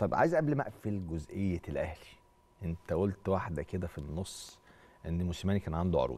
طيب عايز قبل ما اقفل جزئيه الاهلي انت قلت واحده كده في النص ان موسيماني كان عنده عروض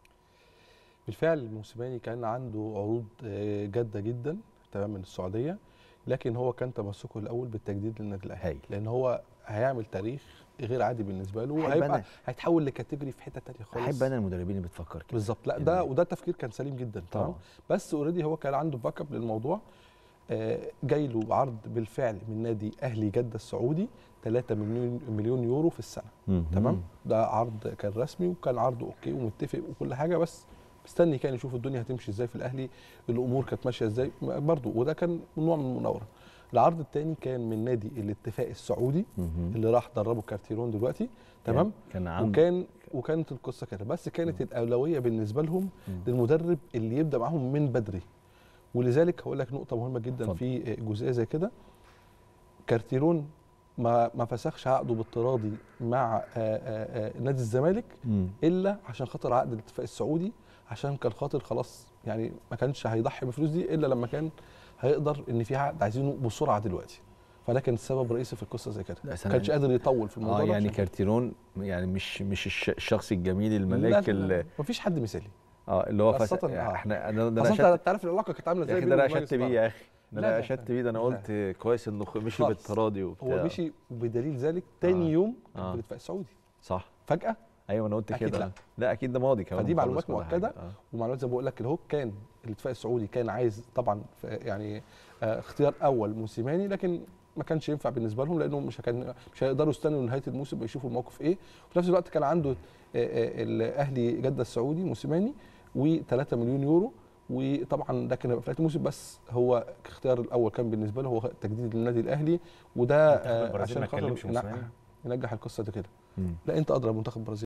بالفعل موسيماني كان عنده عروض آه، جاده جدا تمام من السعوديه لكن هو كان تمسكه الاول بالتجديد للنادي الاهلي هايل. لان هو هيعمل تاريخ غير عادي بالنسبه له أحب وهيبقى أنا- هيتحول لكاتيجوري في حته تانية خالص احب انا المدربين اللي بتفكر كده بالظبط لا ده إن- وده تفكير كان سليم جدا تمام طبعا بس اوريدي هو كان عنده باك اب للموضوع آه، جاي له عرض بالفعل من نادي اهلي جده السعودي 3 مليون مليون يورو في السنه مهم. تمام ده عرض كان رسمي وكان عرضه اوكي ومتفق وكل حاجه بس مستني كان يشوف الدنيا هتمشي ازاي في الاهلي الامور كانت ماشيه ازاي برضه وده كان نوع من المناوره العرض الثاني كان من نادي الاتفاق السعودي مهم. اللي راح دربه كارتيرون دلوقتي تمام كان عنده وكان وكانت القصه كده بس كانت الاولويه بالنسبه لهم مم. للمدرب اللي يبدا معاهم من بدري ولذلك هقول لك نقطه مهمه جدا اتفضل. في جزئيه زي كده كارتيرون ما ما فسخش عقده بالتراضي مع آه، آه، آه، نادي الزمالك مم. الا عشان خاطر عقد الاتفاق السعودي عشان كان خاطر خلاص يعني ما كانش هيضحي بالفلوس دي الا لما كان هيقدر ان في عقد عايزينه بسرعه دلوقتي فده كان السبب الرئيسي في القصه زي كده لا، ما سنة- كانش قادر يطول في الموضوع اه ده يعني عشان كده. كارتيرون يعني مش مش الش- الشخص الجميل لا الملاك لا لا اللي مفيش حد مثالي اه اللي هو فس... خاصة- آه. احنا انا ده اصل انا انت شت... عارف العلاقه كانت عامله يا ازاي اخي بينه ده انا وبين شت مجلس بيه الإدارة. يا اخي ده لا، انا لا، شت بيه ده انا لا. قلت كويس انه خ- مشي خالص. بالتراضي وبتاع هو مشي وبدليل ذلك تاني آه. يوم كان آه. في الاتفاق السعودي صح فجاه ايوه انا قلت أكيد كده لا. لا اكيد ده ماضي كمان فدي مخلص معلومات كل مؤكدة. حاجة. آه. ومعلومات زي ما بقول لك اللي هو كان الاتفاق السعودي كان عايز طبعا ف- يعني آه، اختيار اول موسيماني لكن ما كانش ينفع بالنسبه لهم لانه مش كان مش هيقدروا يستنوا لنهايه الموسم يشوفوا الموقف ايه وفي نفس الوقت كان عنده آه، آه، الاهلي جده السعودي موسيماني و3 مليون يورو وطبعا ده كان هيبقى في نهايه الموسم بس هو اختيار الاول كان بالنسبه له هو تجديد للنادي الاهلي وده منتخب آه، البرازيل عشان ما خاطر كلمش ينجح- موسيماني؟ ينجح القصه دي كده مم. لا انت ادرى منتخب البرازيل